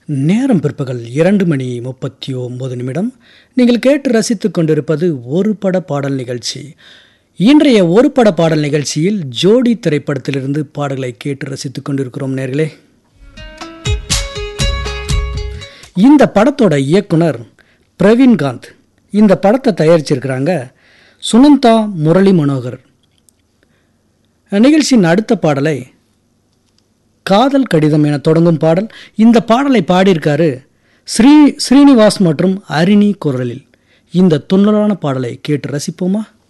நேரம் பிற்பகல் இரண்டு மணி முப்பத்தி ஒன்பது நிமிடம் நீங்கள் கேட்டு ரசித்துக் கொண்டிருப்பது ஒரு பட பாடல் நிகழ்ச்சி இன்றைய ஒரு பட பாடல் நிகழ்ச்சியில் ஜோடி திரைப்படத்திலிருந்து பாடல்களை கேட்டு ரசித்துக் கொண்டிருக்கிறோம் நேர்களே இந்த படத்தோட இயக்குனர் பிரவீன்காந்த் இந்த படத்தை தயாரிச்சிருக்கிறாங்க சுனந்தா முரளி மனோகர் நிகழ்ச்சியின் அடுத்த பாடலை காதல் கடிதம் என தொடங்கும் பாடல் இந்த பாடலை பாடியிருக்காரு ஸ்ரீ ஸ்ரீனிவாஸ் மற்றும் அரிணி குரலில் இந்த துன்னலான பாடலை கேட்டு ரசிப்போமா